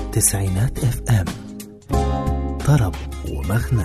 تسعينات اف ام طرب ومغنى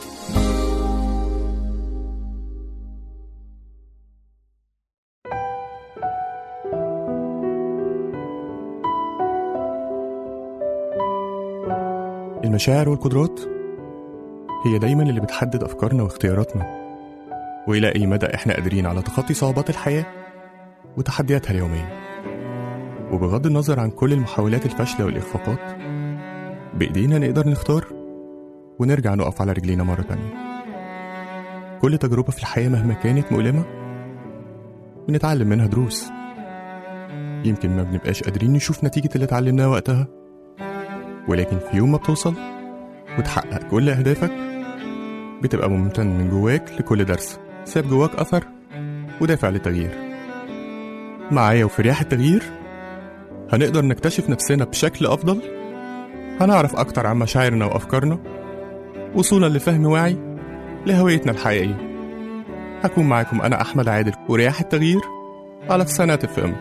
المشاعر والقدرات هي دايما اللي بتحدد أفكارنا واختياراتنا وإلى أي مدى إحنا قادرين على تخطي صعوبات الحياة وتحدياتها اليومية وبغض النظر عن كل المحاولات الفاشلة والإخفاقات بإيدينا نقدر نختار ونرجع نقف على رجلينا مرة تانية كل تجربة في الحياة مهما كانت مؤلمة بنتعلم منها دروس يمكن ما بنبقاش قادرين نشوف نتيجة اللي اتعلمناه وقتها ولكن في يوم ما بتوصل وتحقق كل أهدافك بتبقى ممتن من جواك لكل درس ساب جواك أثر ودافع للتغيير معايا وفي رياح التغيير هنقدر نكتشف نفسنا بشكل أفضل هنعرف أكتر عن مشاعرنا وأفكارنا وصولا لفهم واعي لهويتنا الحقيقية هكون معاكم أنا أحمد عادل ورياح التغيير على سنة الفيلم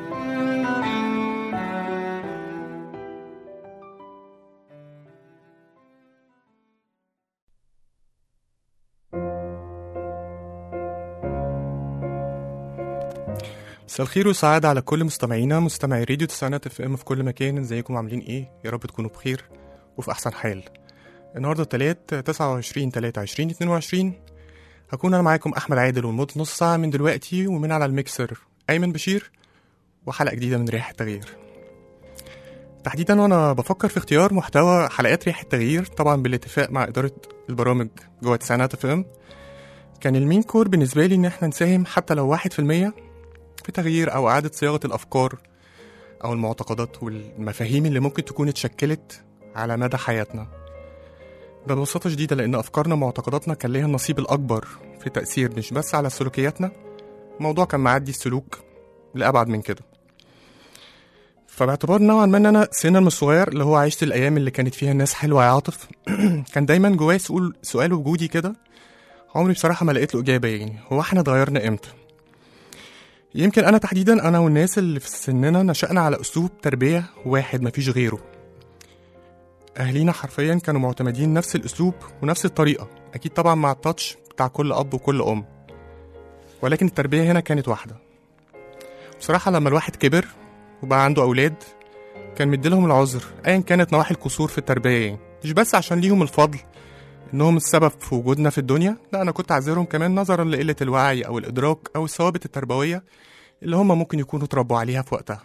مساء الخير والسعادة على كل مستمعينا مستمعي راديو تسعينات اف ام في كل مكان ازيكم عاملين ايه يا رب تكونوا بخير وفي احسن حال النهارده التلات 29 3 20 22 هكون انا معاكم احمد عادل ولمدة نص ساعة من دلوقتي ومن على الميكسر ايمن بشير وحلقة جديدة من رياح التغيير تحديدا وانا بفكر في اختيار محتوى حلقات رياح التغيير طبعا بالاتفاق مع ادارة البرامج جوه تسعينات اف ام كان المين كور بالنسبة لي ان احنا نساهم حتى لو واحد في المية في تغيير أو إعادة صياغة الأفكار أو المعتقدات والمفاهيم اللي ممكن تكون اتشكلت على مدى حياتنا ده ببساطة شديدة لأن أفكارنا ومعتقداتنا كان ليها النصيب الأكبر في تأثير مش بس على سلوكياتنا الموضوع كان معدي السلوك لأبعد من كده فباعتبار نوعا ما ان انا سنا من الصغير اللي هو عشت الايام اللي كانت فيها الناس حلوه يا عاطف كان دايما جوايا سؤال سؤال وجودي كده عمري بصراحه ما لقيت له اجابه يعني هو احنا اتغيرنا امتى يمكن انا تحديدا انا والناس اللي في سننا نشأنا على اسلوب تربية واحد مفيش غيره اهالينا حرفيا كانوا معتمدين نفس الاسلوب ونفس الطريقة اكيد طبعا مع التاتش بتاع كل اب وكل ام ولكن التربية هنا كانت واحدة بصراحة لما الواحد كبر وبقى عنده اولاد كان مديلهم العذر ايا كانت نواحي القصور في التربية يعني مش بس عشان ليهم الفضل انهم السبب في وجودنا في الدنيا لا انا كنت اعذرهم كمان نظرا لقله الوعي او الادراك او الثوابت التربويه اللي هم ممكن يكونوا اتربوا عليها في وقتها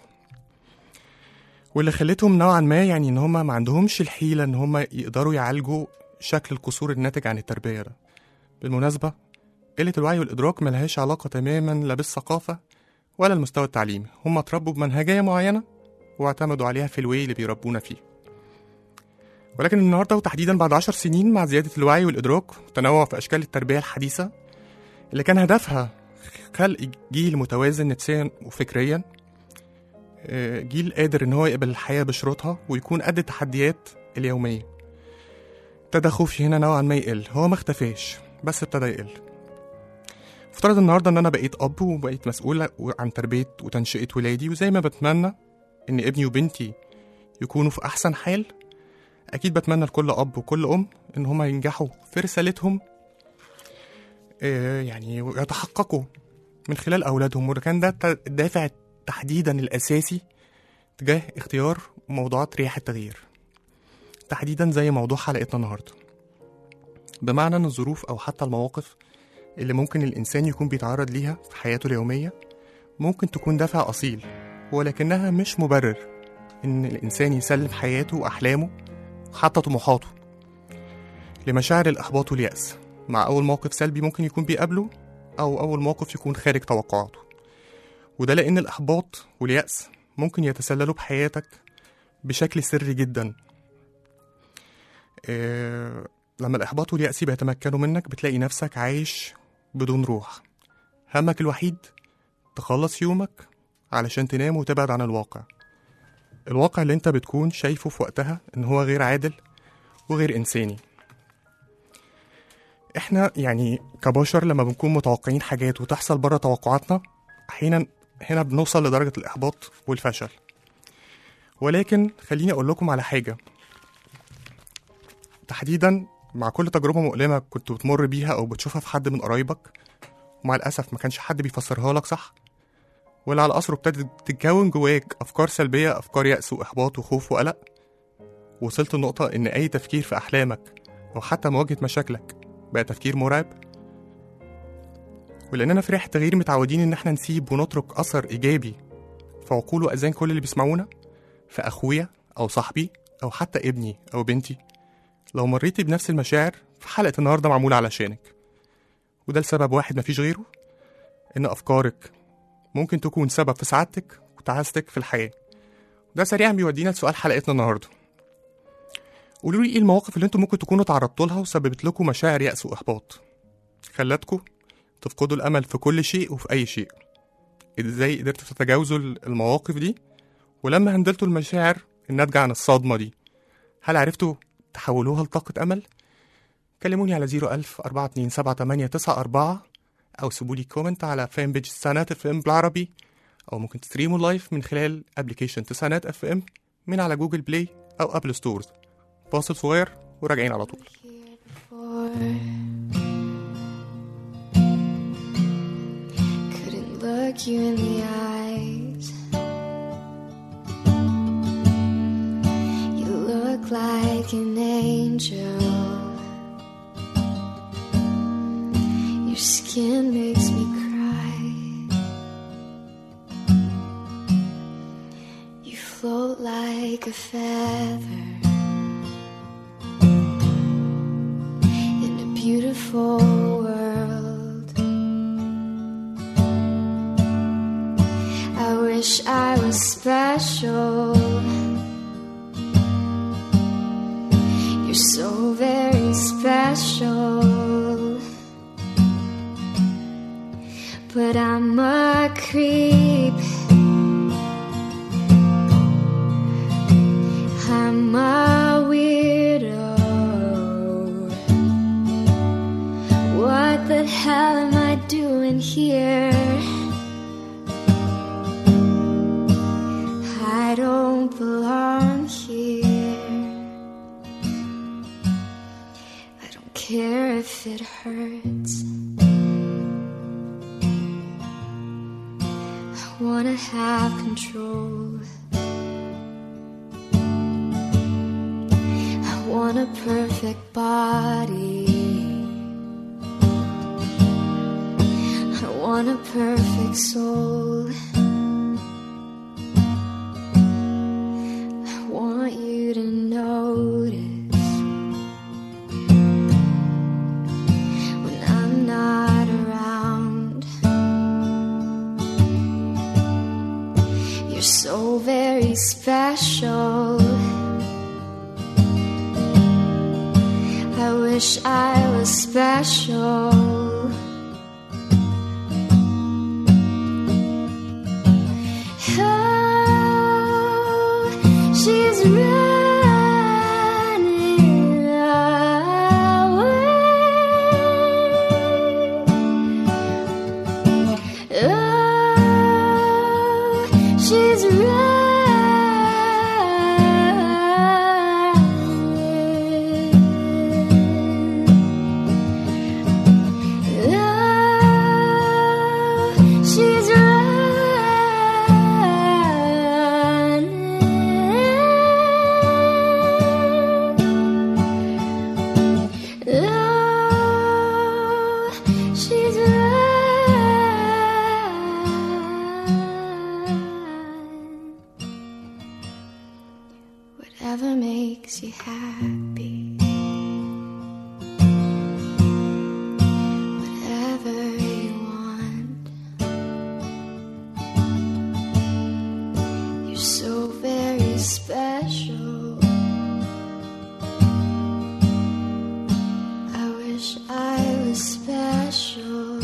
واللي خلتهم نوعا ما يعني ان هم ما عندهمش الحيله ان هم يقدروا يعالجوا شكل القصور الناتج عن التربيه ده بالمناسبه قله الوعي والادراك ملهاش علاقه تماما لا بالثقافه ولا المستوى التعليمي هم اتربوا بمنهجيه معينه واعتمدوا عليها في الوي اللي بيربونا فيه ولكن النهارده وتحديدا بعد عشر سنين مع زيادة الوعي والإدراك وتنوع في أشكال التربية الحديثة اللي كان هدفها خلق جيل متوازن نفسيا وفكريا آه، جيل قادر إن هو يقبل الحياة بشروطها ويكون قد التحديات اليومية ابتدى خوفي هنا نوعا ما يقل هو ما اختفاش بس ابتدى يقل افترض النهارده ان انا بقيت اب وبقيت مسؤول عن تربيه وتنشئه ولادي وزي ما بتمنى ان ابني وبنتي يكونوا في احسن حال اكيد بتمنى لكل اب وكل ام ان هما ينجحوا في رسالتهم آه، يعني ويتحققوا من خلال اولادهم وده كان ده الت- الدافع تحديدا الاساسي تجاه اختيار موضوعات رياح التغيير تحديدا زي موضوع حلقتنا النهارده بمعنى ان الظروف او حتى المواقف اللي ممكن الانسان يكون بيتعرض ليها في حياته اليوميه ممكن تكون دافع اصيل ولكنها مش مبرر ان الانسان يسلم حياته واحلامه حتى طموحاته لمشاعر الإحباط واليأس مع أول موقف سلبي ممكن يكون بيقابله أو أول موقف يكون خارج توقعاته وده لأن الإحباط واليأس ممكن يتسللوا بحياتك بشكل سري جدا إيه لما الإحباط واليأس بيتمكنوا منك بتلاقي نفسك عايش بدون روح همك الوحيد تخلص يومك علشان تنام وتبعد عن الواقع الواقع اللي انت بتكون شايفه في وقتها ان هو غير عادل وغير انساني احنا يعني كبشر لما بنكون متوقعين حاجات وتحصل بره توقعاتنا احيانا هنا بنوصل لدرجة الاحباط والفشل ولكن خليني اقول لكم على حاجة تحديدا مع كل تجربة مؤلمة كنت بتمر بيها أو بتشوفها في حد من قرايبك ومع الأسف ما كانش حد بيفسرها لك صح واللي على أثره ابتدت تتكون جواك أفكار سلبية أفكار يأس وإحباط وخوف وقلق وصلت لنقطة إن أي تفكير في أحلامك أو حتى مواجهة مشاكلك بقى تفكير مرعب ولأننا في ريحة تغيير متعودين إن إحنا نسيب ونترك أثر إيجابي في عقول وأذهان كل اللي بيسمعونا في أخويا أو صاحبي أو حتى ابني أو بنتي لو مريتي بنفس المشاعر في حلقة النهاردة معمولة علشانك وده لسبب واحد مفيش غيره إن أفكارك ممكن تكون سبب في سعادتك وتعاستك في الحياة ده سريعا بيودينا لسؤال حلقتنا النهاردة قولوا لي ايه المواقف اللي انتم ممكن تكونوا تعرضتوا لها وسببت لكم مشاعر يأس وإحباط خلتكم تفقدوا الأمل في كل شيء وفي أي شيء ازاي قدرتوا تتجاوزوا المواقف دي ولما هندلتوا المشاعر الناتجة عن الصدمة دي هل عرفتوا تحولوها لطاقة أمل؟ كلموني على 01000 427 أو سيبوا لي كومنت على فان بيج تسعينات اف ام بالعربي أو ممكن تستريموا لايف من خلال ابلكيشن تسعينات اف ام من على جوجل بلاي أو أبل ستورز فاصل صغير وراجعين على طول Couldn't look you in the eyes. You look like an angel. Your skin makes me cry. You float like a feather in a beautiful world. I wish I was special. You're so very special. But I'm a creep. I'm a weirdo. What the hell am I doing here? I don't belong here. I don't care if it hurts. I wanna have control. I want a perfect body. I want a perfect soul. I want you to notice when I'm not around. You're so very special. I wish I was special. Oh, she's running away. Oh, she's running. Oh, she's running. Oh, she's running. Whatever makes you happy. Whatever you want. You're so very special. I wish I was special.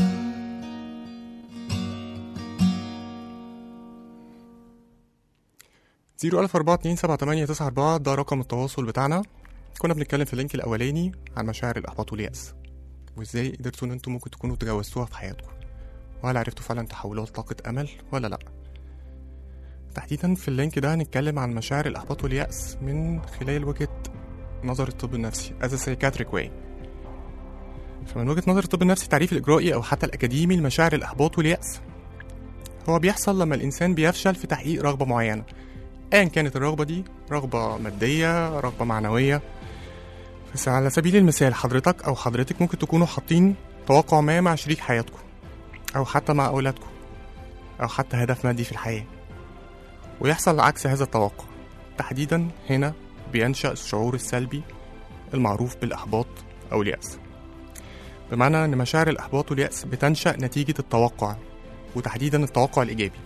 زيرو ألف أربعة اتنين سبعة تمانية تسعة أربعة ده رقم التواصل بتاعنا كنا بنتكلم في اللينك الأولاني عن مشاعر الإحباط واليأس وإزاي قدرتوا إن انتوا ممكن تكونوا تجاوزتوها في حياتكم وهل عرفتوا فعلا تحولوها لطاقة أمل ولا لأ تحديدا في اللينك ده هنتكلم عن مشاعر الإحباط واليأس من خلال وجهة نظر الطب النفسي as a psychiatric way فمن وجهة نظر الطب النفسي التعريف الإجرائي أو حتى الأكاديمي لمشاعر الإحباط واليأس هو بيحصل لما الإنسان بيفشل في تحقيق رغبة معينة أيا كانت الرغبة دي رغبة مادية رغبة معنوية بس على سبيل المثال حضرتك أو حضرتك ممكن تكونوا حاطين توقع ما مع شريك حياتكم أو حتى مع أولادكم أو حتى هدف مادي في الحياة ويحصل عكس هذا التوقع تحديدا هنا بينشأ الشعور السلبي المعروف بالإحباط أو اليأس بمعنى أن مشاعر الإحباط واليأس بتنشأ نتيجة التوقع وتحديدا التوقع الإيجابي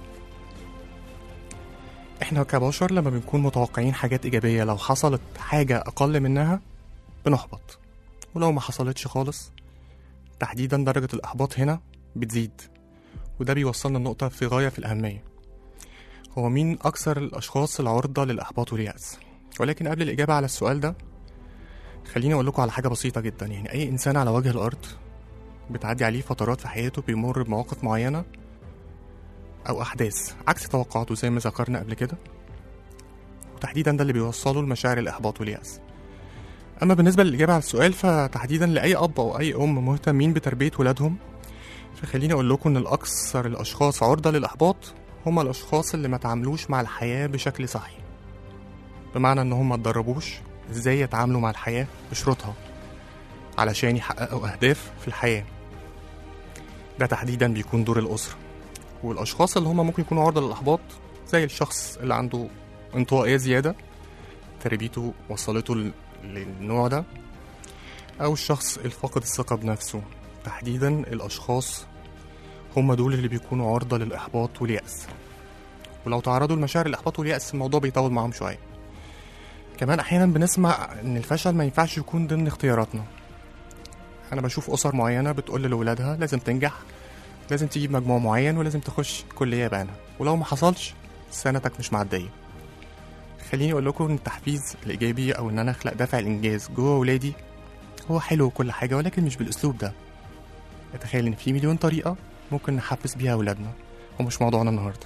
إحنا كبشر لما بنكون متوقعين حاجات إيجابية لو حصلت حاجة أقل منها بنحبط ولو ما حصلتش خالص تحديدا درجة الإحباط هنا بتزيد وده بيوصلنا لنقطة في غاية في الأهمية هو مين أكثر الأشخاص العرضة للإحباط واليأس ولكن قبل الإجابة على السؤال ده خليني أقول لكم على حاجة بسيطة جدا يعني أي إنسان على وجه الأرض بتعدي عليه فترات في حياته بيمر بمواقف معينة أو أحداث عكس توقعاته زي ما ذكرنا قبل كده وتحديدا ده اللي بيوصله لمشاعر الإحباط واليأس أما بالنسبة للإجابة على السؤال فتحديدا لأي أب أو أي أم مهتمين بتربية ولادهم فخليني أقول لكم إن الأكثر الأشخاص عرضة للإحباط هما الأشخاص اللي ما تعاملوش مع الحياة بشكل صحي بمعنى إن هم ما اتدربوش إزاي يتعاملوا مع الحياة بشروطها علشان يحققوا أهداف في الحياة ده تحديدا بيكون دور الأسرة والأشخاص اللي هما ممكن يكونوا عرضة للإحباط زي الشخص اللي عنده انطوائية زيادة تربيته وصلته لل- للنوع ده أو الشخص الفاقد الثقة بنفسه تحديدا الأشخاص هم دول اللي بيكونوا عرضة للإحباط واليأس ولو تعرضوا لمشاعر الإحباط واليأس الموضوع بيطول معاهم شوية كمان أحيانا بنسمع إن الفشل ما ينفعش يكون ضمن اختياراتنا أنا بشوف أسر معينة بتقول لأولادها لازم تنجح لازم تجيب مجموع معين ولازم تخش كلية بانة ولو ما حصلش سنتك مش معدية خليني أقول لكم إن التحفيز الإيجابي أو إن أنا أخلق دافع الإنجاز جوه ولادي هو حلو وكل حاجة ولكن مش بالأسلوب ده اتخيل إن في مليون طريقة ممكن نحفز بيها أولادنا ومش موضوعنا النهاردة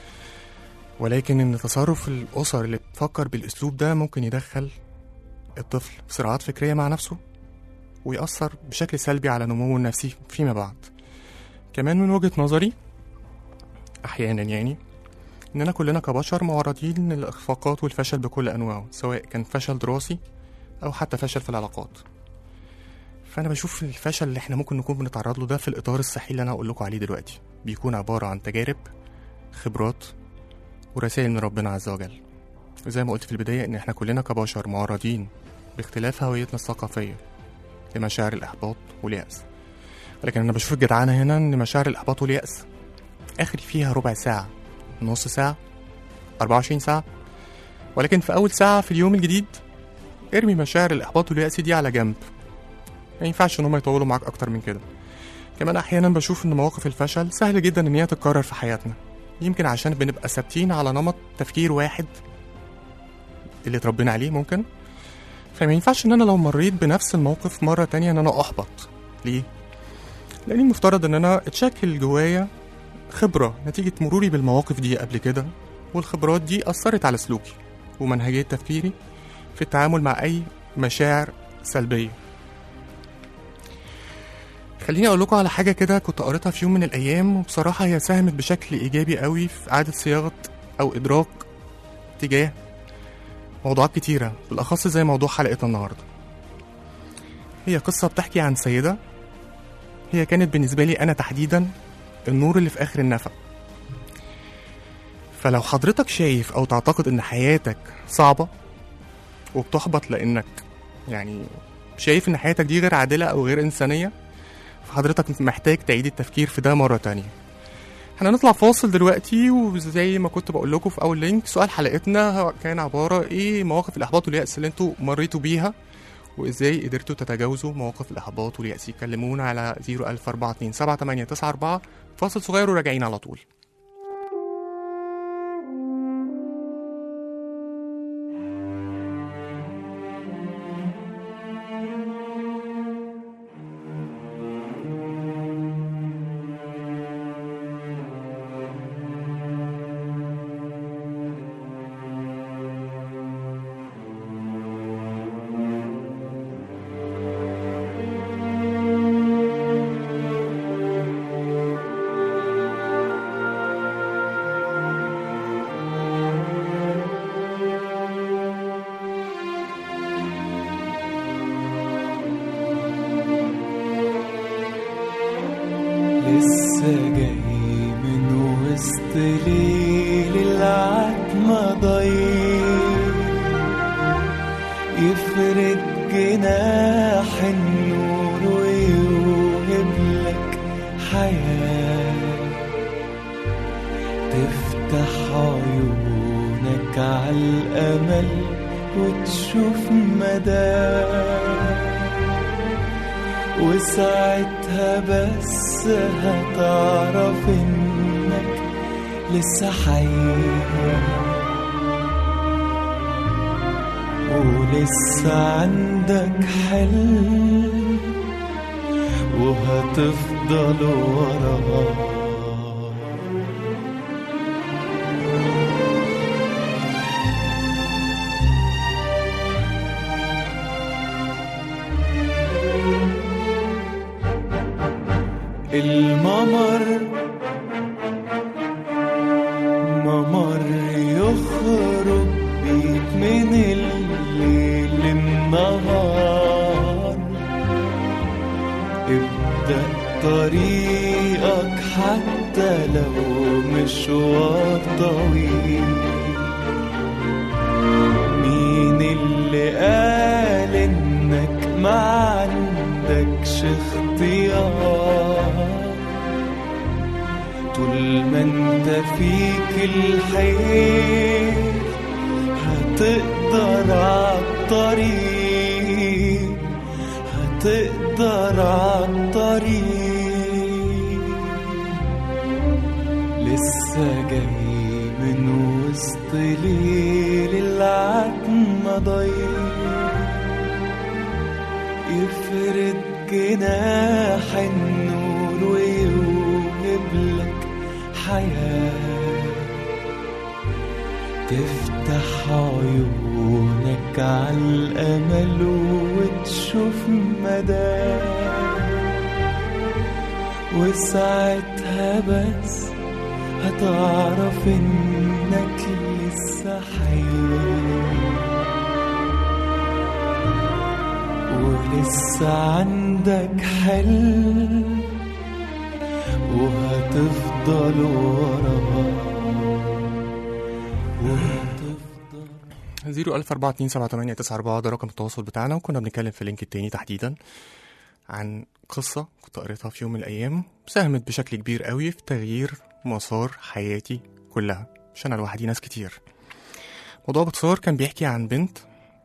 ولكن إن تصرف الأسر اللي بتفكر بالأسلوب ده ممكن يدخل الطفل في صراعات فكرية مع نفسه ويأثر بشكل سلبي على نموه النفسي فيما بعد كمان من وجهة نظري أحيانا يعني إننا كلنا كبشر معرضين للإخفاقات والفشل بكل أنواعه سواء كان فشل دراسي أو حتى فشل في العلاقات فأنا بشوف الفشل اللي إحنا ممكن نكون بنتعرض له ده في الإطار الصحي اللي أنا هقول لكم عليه دلوقتي بيكون عبارة عن تجارب خبرات ورسائل من ربنا عز وجل وزي ما قلت في البداية إن إحنا كلنا كبشر معرضين باختلاف هويتنا الثقافية لمشاعر الإحباط واليأس لكن أنا بشوف الجدعانة هنا إن مشاعر الإحباط واليأس آخري فيها ربع ساعة نص ساعة 24 ساعة ولكن في أول ساعة في اليوم الجديد ارمي مشاعر الإحباط واليأس دي على جنب ما ينفعش إن هم يطولوا معاك أكتر من كده كمان أحيانا بشوف إن مواقف الفشل سهل جدا إن هي تتكرر في حياتنا يمكن عشان بنبقى ثابتين على نمط تفكير واحد اللي اتربينا عليه ممكن فما ينفعش إن أنا لو مريت بنفس الموقف مرة تانية إن أنا أحبط ليه؟ لأن المفترض إن أنا اتشكل جوايا خبرة نتيجة مروري بالمواقف دي قبل كده والخبرات دي أثرت على سلوكي ومنهجية تفكيري في التعامل مع أي مشاعر سلبية خليني أقول لكم على حاجة كده كنت قريتها في يوم من الأيام وبصراحة هي ساهمت بشكل إيجابي قوي في إعادة صياغة أو إدراك تجاه موضوعات كتيرة بالأخص زي موضوع حلقتنا النهاردة هي قصة بتحكي عن سيدة هي كانت بالنسبة لي أنا تحديدا النور اللي في آخر النفق فلو حضرتك شايف أو تعتقد إن حياتك صعبة وبتحبط لأنك يعني شايف إن حياتك دي غير عادلة أو غير إنسانية فحضرتك محتاج تعيد التفكير في ده مرة تانية احنا هنطلع فاصل دلوقتي وزي ما كنت بقول لكم في اول لينك سؤال حلقتنا كان عباره ايه مواقف الاحباط واليأس اللي انتوا مريتوا بيها وازاي قدرتوا تتجاوزوا مواقف الاحباط واليأس يكلمونا على 004278994 فاصل صغير وراجعين على طول يفرد جناح النور ويوهب لك حياة تفتح عيونك على الأمل وتشوف مدى وساعتها بس هتعرف انك لسه حي ولسه عندك حلم وهتفضل وراه الممر ممر يخرج بيك من الليل النهار ابدأ طريقك حتى لو مشوار طويل مين اللي قال انك ما عندكش اختيار طول ما انت فيك الحيل هتقدر عالطريق هتقدر عالطريق لسه جاي من وسط ليل العتمة ضيق يفرد جناح النور ويوهب لك حياة تفتح عيونك على الأمل وتشوف مدى وساعتها بس هتعرف انك لسه حي ولسه عندك حلم وهتفضل وراه وهتفضل 014278994 ده رقم التواصل بتاعنا وكنا بنتكلم في اللينك التاني تحديدا عن قصة كنت قريتها في يوم من الأيام ساهمت بشكل كبير قوي في تغيير مسار حياتي كلها مش أنا لوحدي ناس كتير موضوع باختصار كان بيحكي عن بنت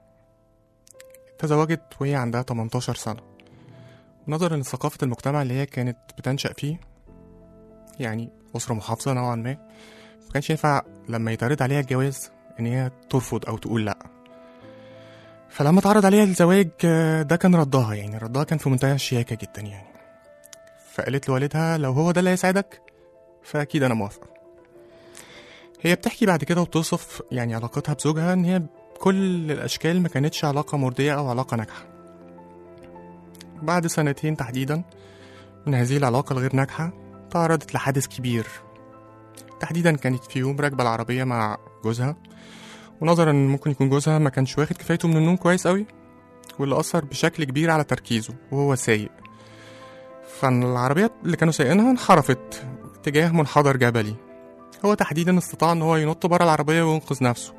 تزوجت وهي عندها 18 سنة نظرا لثقافة المجتمع اللي هي كانت بتنشأ فيه يعني أسرة محافظة نوعا ما مكانش ينفع لما يتعرض عليها الجواز إن هي ترفض أو تقول لأ فلما اتعرض عليها الزواج آه، ده كان ردها يعني ردها كان في منتهى الشياكة جدا يعني فقالت لوالدها لو هو ده اللي هيساعدك فأكيد أنا موافقة هي بتحكي بعد كده وبتوصف يعني علاقتها بزوجها إن هي بكل الأشكال ما كانتش علاقة مرضية أو علاقة ناجحة بعد سنتين تحديدا من هذه العلاقة الغير ناجحة تعرضت لحادث كبير تحديدا كانت في يوم راكبة العربية مع جوزها ونظرا ان ممكن يكون جوزها ما كانش واخد كفايته من النوم كويس قوي واللي اثر بشكل كبير على تركيزه وهو سايق فالعربية اللي كانوا سايقينها انحرفت اتجاه منحدر جبلي هو تحديدا استطاع ان هو ينط بره العربية وينقذ نفسه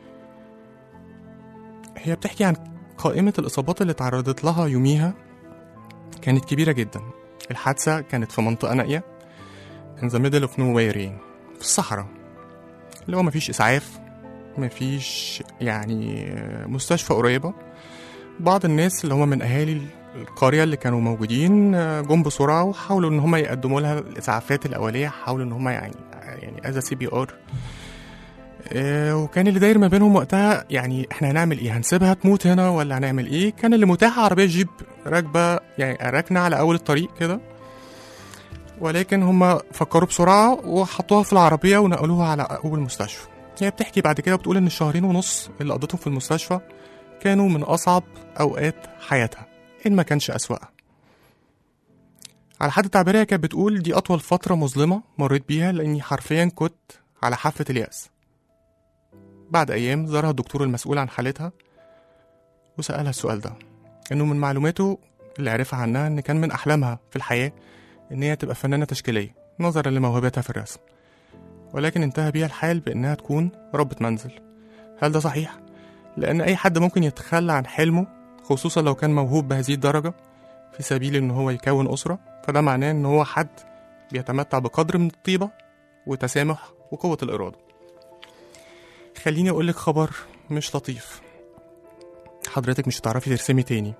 هي بتحكي عن قائمة الإصابات اللي تعرضت لها يوميها كانت كبيرة جدا الحادثة كانت في منطقة نائية in the middle of nowhere يعني في الصحراء اللي هو مفيش إسعاف مفيش يعني مستشفى قريبة بعض الناس اللي هم من أهالي القرية اللي كانوا موجودين جم بسرعة وحاولوا إن هم يقدموا لها الإسعافات الأولية حاولوا إن هم يعني يعني از سي بي ار وكان اللي داير ما بينهم وقتها يعني احنا هنعمل ايه هنسيبها تموت هنا ولا هنعمل ايه كان اللي متاح عربية جيب راكبة يعني راكنة على أول الطريق كده ولكن هم فكروا بسرعة وحطوها في العربية ونقلوها على أول مستشفى هي بتحكي بعد كده بتقول إن الشهرين ونص اللي قضيتهم في المستشفى كانوا من أصعب أوقات حياتها إن ما كانش أسوأها على حد تعبيرها كانت بتقول دي أطول فترة مظلمة مريت بيها لأني حرفيا كنت على حافة اليأس بعد أيام زارها الدكتور المسؤول عن حالتها وسألها السؤال ده إنه من معلوماته اللي عرفها عنها إن كان من أحلامها في الحياة إن هي تبقى فنانة تشكيلية نظرا لموهبتها في الرسم ولكن انتهى بيها الحال بإنها تكون ربة منزل هل ده صحيح؟ لأن أي حد ممكن يتخلى عن حلمه خصوصا لو كان موهوب بهذه الدرجة في سبيل إن هو يكون أسرة فده معناه إن هو حد بيتمتع بقدر من الطيبة وتسامح وقوة الإرادة خليني أقولك خبر مش لطيف حضرتك مش هتعرفي ترسمي تاني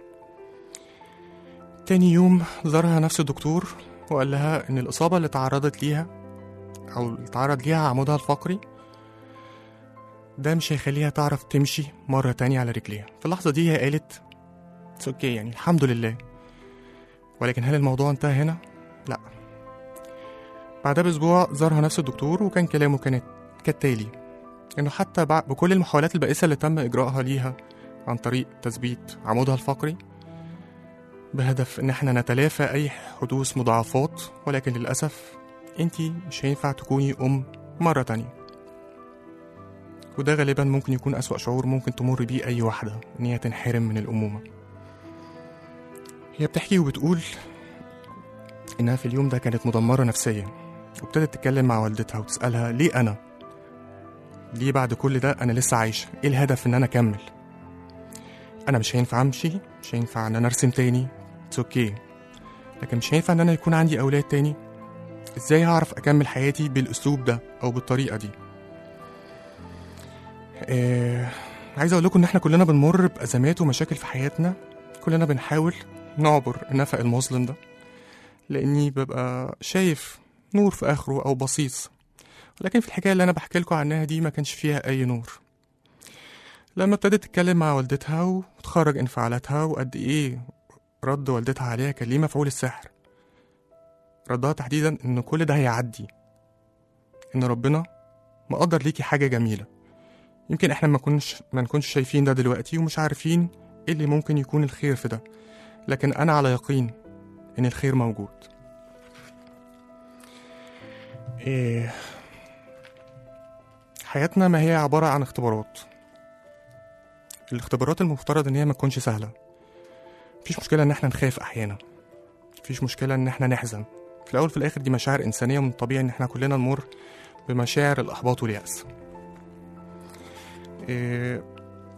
تاني يوم زارها نفس الدكتور وقال لها إن الإصابة اللي تعرضت ليها أو اللي تعرض ليها عمودها الفقري ده مش هيخليها تعرف تمشي مرة تانية على رجليها في اللحظة دي هي قالت اتس اوكي يعني الحمد لله ولكن هل الموضوع انتهى هنا؟ لا بعدها بأسبوع زارها نفس الدكتور وكان كلامه كانت كالتالي إنه حتى بعد بكل المحاولات البائسة اللي تم إجراءها ليها عن طريق تثبيت عمودها الفقري بهدف إن احنا نتلافى أي حدوث مضاعفات ولكن للأسف انتي مش هينفع تكوني أم مرة تانية وده غالبا ممكن يكون أسوأ شعور ممكن تمر بيه أي واحدة إن هي تنحرم من الأمومة هي بتحكي وبتقول إنها في اليوم ده كانت مدمرة نفسيا وابتدت تتكلم مع والدتها وتسألها ليه أنا؟ ليه بعد كل ده أنا لسه عايشة؟ إيه الهدف إن أنا أكمل؟ أنا مش هينفع أمشي مش هينفع إن أنا أرسم تاني اتس اوكي لكن مش هينفع إن أنا يكون عندي أولاد تاني إزاي هعرف أكمل حياتي بالأسلوب ده أو بالطريقة دي؟ آه عايز اقول لكم ان احنا كلنا بنمر بازمات ومشاكل في حياتنا كلنا بنحاول نعبر النفق المظلم ده لاني ببقى شايف نور في اخره او بصيص ولكن في الحكايه اللي انا بحكي لكم عنها دي ما كانش فيها اي نور لما ابتدت تتكلم مع والدتها وتخرج انفعالاتها وقد ايه رد والدتها عليها كان ليه مفعول السحر ردها تحديدا ان كل ده هيعدي ان ربنا مقدر ليكي حاجه جميله يمكن احنا ما كنش ما نكونش شايفين ده دلوقتي ومش عارفين ايه اللي ممكن يكون الخير في ده لكن انا على يقين ان الخير موجود إيه حياتنا ما هي عبارة عن اختبارات الاختبارات المفترض ان هي ما تكونش سهلة مفيش مشكلة ان احنا نخاف احيانا مفيش مشكلة ان احنا نحزن في الاول في الاخر دي مشاعر انسانية ومن الطبيعي ان احنا كلنا نمر بمشاعر الاحباط واليأس إيه،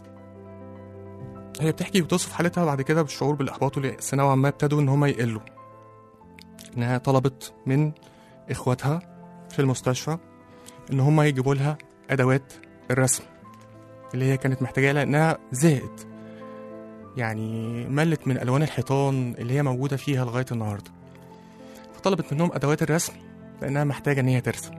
هي بتحكي وتصف حالتها بعد كده بالشعور بالإحباط واليأس نوعا ما ابتدوا إن هما يقلوا إنها طلبت من إخواتها في المستشفى إن هما يجيبوا لها أدوات الرسم اللي هي كانت محتاجاها لأنها زهقت يعني ملت من ألوان الحيطان اللي هي موجودة فيها لغاية النهاردة فطلبت منهم أدوات الرسم لأنها محتاجة إن هي ترسم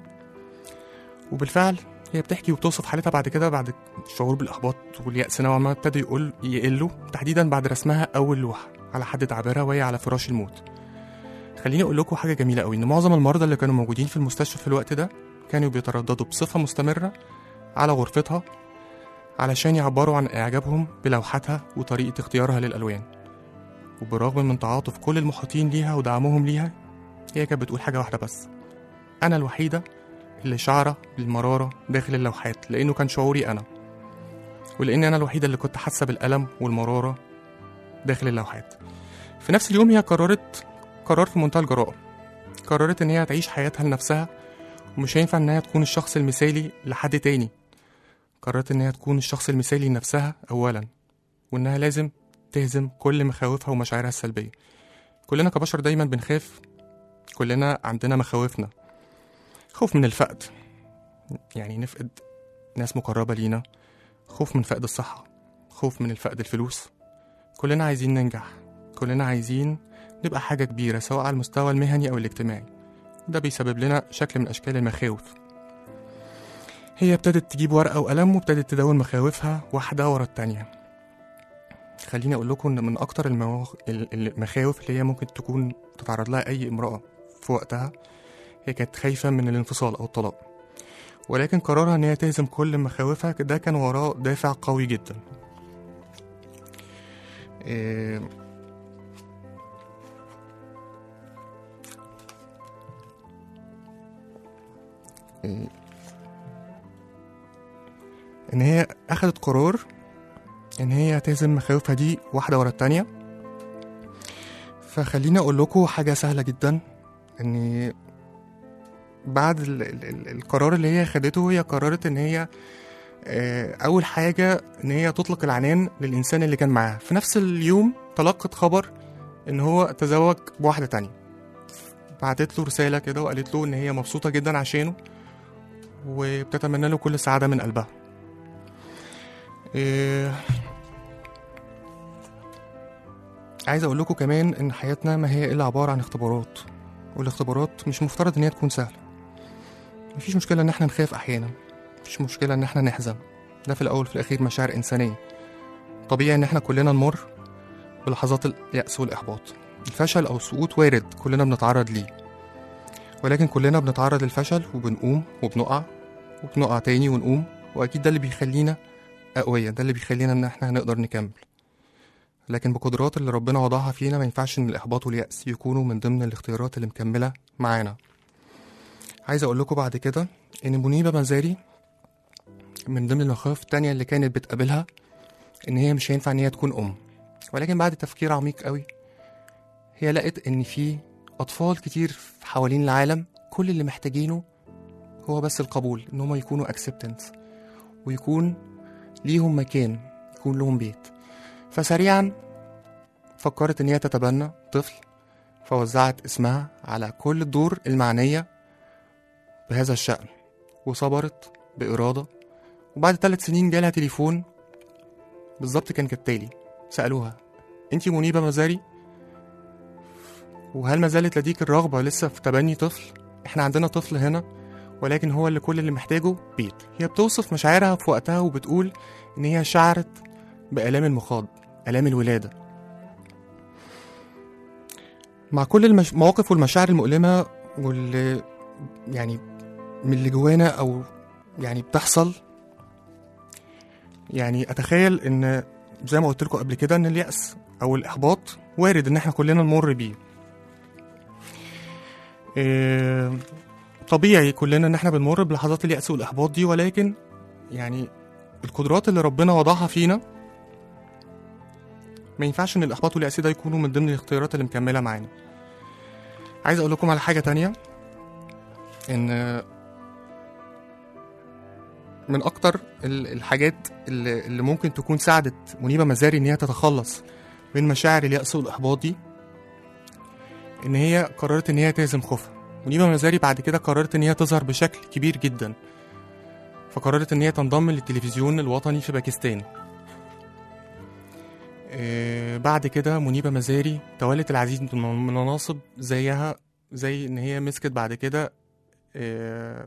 وبالفعل هي بتحكي وبتوصف حالتها بعد كده بعد الشعور بالاحباط واليأس نوعا ما ابتدوا يقول يقلوا تحديدا بعد رسمها اول لوحه على حد تعبيرها وهي على فراش الموت خليني اقول لكم حاجه جميله قوي ان معظم المرضى اللي كانوا موجودين في المستشفى في الوقت ده كانوا بيترددوا بصفه مستمره على غرفتها علشان يعبروا عن اعجابهم بلوحتها وطريقه اختيارها للالوان وبالرغم من تعاطف كل المحيطين ليها ودعمهم ليها هي كانت بتقول حاجه واحده بس انا الوحيده اللي شعره بالمرارة داخل اللوحات لأنه كان شعوري أنا ولأني أنا الوحيدة اللي كنت حاسة بالألم والمرارة داخل اللوحات في نفس اليوم هي قررت قرار في منتهى الجراءة قررت إن هي تعيش حياتها لنفسها ومش هينفع إن هي تكون الشخص المثالي لحد تاني قررت إن هي تكون الشخص المثالي لنفسها أولا وإنها لازم تهزم كل مخاوفها ومشاعرها السلبية كلنا كبشر دايما بنخاف كلنا عندنا مخاوفنا خوف من الفقد يعني نفقد ناس مقربة لينا خوف من فقد الصحة خوف من الفقد الفلوس كلنا عايزين ننجح كلنا عايزين نبقى حاجة كبيرة سواء على المستوى المهني أو الاجتماعي ده بيسبب لنا شكل من أشكال المخاوف هي ابتدت تجيب ورقة وقلم وابتدت تدون مخاوفها واحدة ورا التانية خليني أقول لكم إن من أكتر المواخ... المخاوف اللي هي ممكن تكون تتعرض لها أي امرأة في وقتها هي كانت خايفة من الانفصال أو الطلاق ولكن قرارها إن هي تهزم كل مخاوفها ده كان وراه دافع قوي جدا إيه إيه إن هي أخدت قرار إن هي تهزم مخاوفها دي واحدة ورا التانية فخليني أقول لكم حاجة سهلة جدا إن بعد ال ال ال القرار اللي هي خدته هي قررت ان هي آه، أول حاجة إن هي تطلق العنان للإنسان اللي كان معاها في نفس اليوم تلقت خبر إن هو تزوج بواحدة تانية بعتت له رسالة كده وقالت له إن هي مبسوطة جدا عشانه وبتتمنى له كل سعادة من قلبها إيه... عايز أقول لكم كمان إن حياتنا ما هي إلا عبارة عن اختبارات والاختبارات مش مفترض إن هي تكون سهلة مفيش مشكلة إن إحنا نخاف أحيانا مفيش مشكلة إن إحنا نحزن ده في الأول وفي الأخير مشاعر إنسانية طبيعي إن إحنا كلنا نمر بلحظات اليأس والإحباط الفشل أو السقوط وارد كلنا بنتعرض ليه ولكن كلنا بنتعرض للفشل وبنقوم وبنقع وبنقع تاني ونقوم وأكيد ده اللي بيخلينا أقوياء ده اللي بيخلينا إن إحنا هنقدر نكمل لكن بقدرات اللي ربنا وضعها فينا ما ينفعش إن الإحباط واليأس يكونوا من ضمن الاختيارات اللي مكملة معانا عايز أقول لكم بعد كده إن منيبة مزاري من ضمن المخاوف التانية اللي كانت بتقابلها إن هي مش هينفع إن هي تكون أم ولكن بعد تفكير عميق قوي هي لقت إن في أطفال كتير حوالين العالم كل اللي محتاجينه هو بس القبول إن هما يكونوا acceptance ويكون ليهم مكان يكون لهم بيت فسريعا فكرت إن هي تتبنى طفل فوزعت اسمها على كل الدور المعنية بهذا الشأن وصبرت بإرادة وبعد ثلاث سنين جالها تليفون بالظبط كان كالتالي سألوها انتي منيبة مزاري وهل ما زالت لديك الرغبة لسه في تبني طفل احنا عندنا طفل هنا ولكن هو اللي كل اللي محتاجه بيت هي بتوصف مشاعرها في وقتها وبتقول ان هي شعرت بآلام المخاض آلام الولادة مع كل المش... المواقف والمشاعر المؤلمة واللي يعني من اللي جوانا او يعني بتحصل يعني اتخيل ان زي ما قلت لكم قبل كده ان اليأس او الاحباط وارد ان احنا كلنا نمر بيه إيه، طبيعي كلنا ان احنا بنمر بلحظات اليأس والاحباط دي ولكن يعني القدرات اللي ربنا وضعها فينا ما ينفعش ان الاحباط واليأس ده يكونوا من ضمن الاختيارات اللي مكمله معانا عايز اقول لكم على حاجه تانية ان من اكتر ال- الحاجات اللي اللي ممكن تكون ساعدت منيبه مزاري ان هي تتخلص من مشاعر اليأس والاحباط دي ان هي قررت ان هي تهزم خوفها منيبه مزاري بعد كده قررت ان هي تظهر بشكل كبير جدا فقررت ان هي تنضم للتلفزيون الوطني في باكستان آه، بعد كده منيبه مزاري تولت العديد من المناصب زيها زي ان هي مسكت بعد كده آه،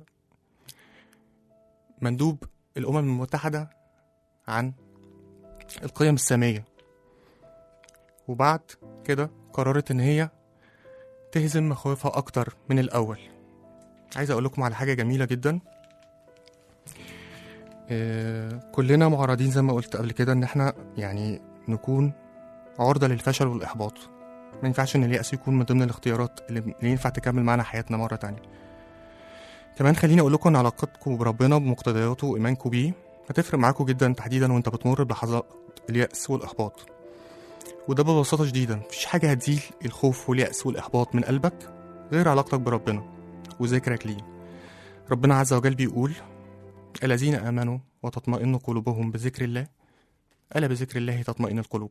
مندوب الامم المتحده عن القيم الساميه وبعد كده قررت ان هي تهزم مخاوفها اكتر من الاول عايز اقول لكم على حاجه جميله جدا آه، كلنا معرضين زي ما قلت قبل كده ان احنا يعني نكون عرضة للفشل والإحباط ما ينفعش إن اليأس يكون من ضمن الاختيارات اللي اللي ينفع تكمل معانا حياتنا مرة تانية كمان خليني أقول لكم إن علاقتكم بربنا بمقتضياته وإيمانكم بيه هتفرق معاكم جدا تحديدا وأنت بتمر بلحظات اليأس والإحباط وده ببساطة شديدة مفيش حاجة هتزيل الخوف واليأس والإحباط من قلبك غير علاقتك بربنا وذكرك ليه ربنا عز وجل بيقول الذين آمنوا وتطمئن قلوبهم بذكر الله ألا بذكر الله تطمئن القلوب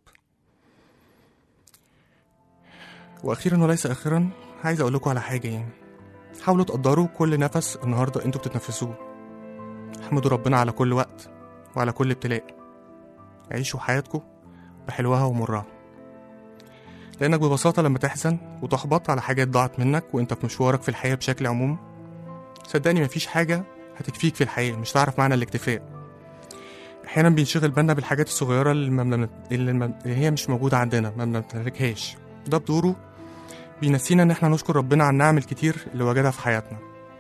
وأخيرا وليس آخرا عايز أقول لكم على حاجة يعني حاولوا تقدروا كل نفس النهاردة انتوا بتتنفسوه احمدوا ربنا على كل وقت وعلى كل ابتلاء عيشوا حياتكم بحلوها ومرها لأنك ببساطة لما تحزن وتحبط على حاجات ضاعت منك وانت في مشوارك في الحياة بشكل عموم صدقني مفيش حاجة هتكفيك في الحياة مش تعرف معنى الاكتفاء احيانا بينشغل بالنا بالحاجات الصغيره اللي, ما بنمت... اللي, ما... اللي هي مش موجوده عندنا ما بنمتلكهاش ده بدوره بينسينا ان احنا نشكر ربنا على النعم الكتير اللي وجدها في حياتنا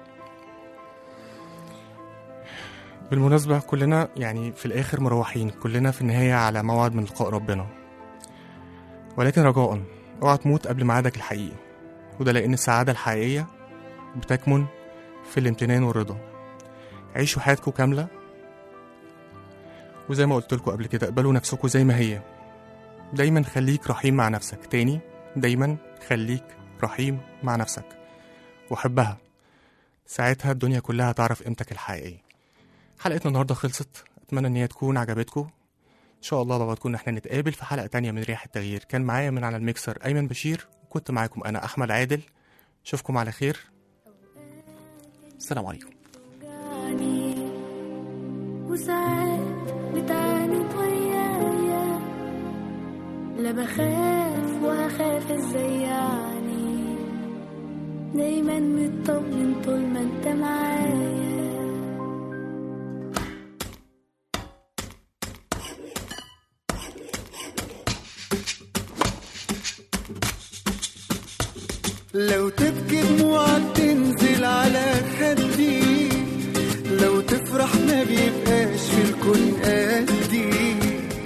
بالمناسبة كلنا يعني في الآخر مروحين كلنا في النهاية على موعد من لقاء ربنا ولكن رجاء اوعى تموت قبل ميعادك الحقيقي وده لأن السعادة الحقيقية بتكمن في الامتنان والرضا عيشوا حياتكم كاملة وزي ما قلت لكم قبل كده اقبلوا نفسكم زي ما هي دايما خليك رحيم مع نفسك تاني دايما خليك رحيم مع نفسك وحبها ساعتها الدنيا كلها تعرف قيمتك الحقيقية حلقتنا النهاردة خلصت اتمنى ان هي تكون عجبتكم ان شاء الله بقى تكون احنا نتقابل في حلقه تانية من ريح التغيير كان معايا من على الميكسر ايمن بشير وكنت معاكم انا احمد عادل اشوفكم على خير السلام عليكم يعني وساعات بتعاند ويايا لا بخاف وهخاف ازاي يعني دايما مطمن طول ما انت معايا لو تبكي دموعك تنزل على خدي لو تفرح ما بيبقاش في الكون قدي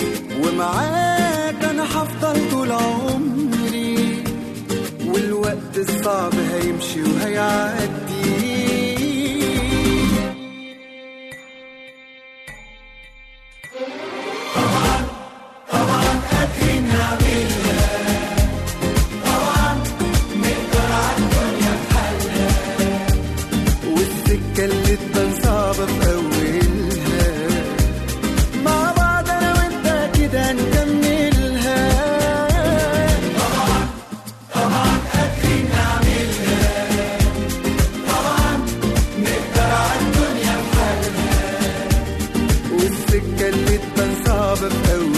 ومعاك انا هفضل طول عمري والوقت الصعب هيمشي وهيعدي والسكة اللي تبان صعبة في أولها مع بعض أنا وأنت كده نكملها طبعا طبعا قادرين نعملها طبعا نقدر على الدنيا بحالها والسكة اللي تبان صعبة في أولها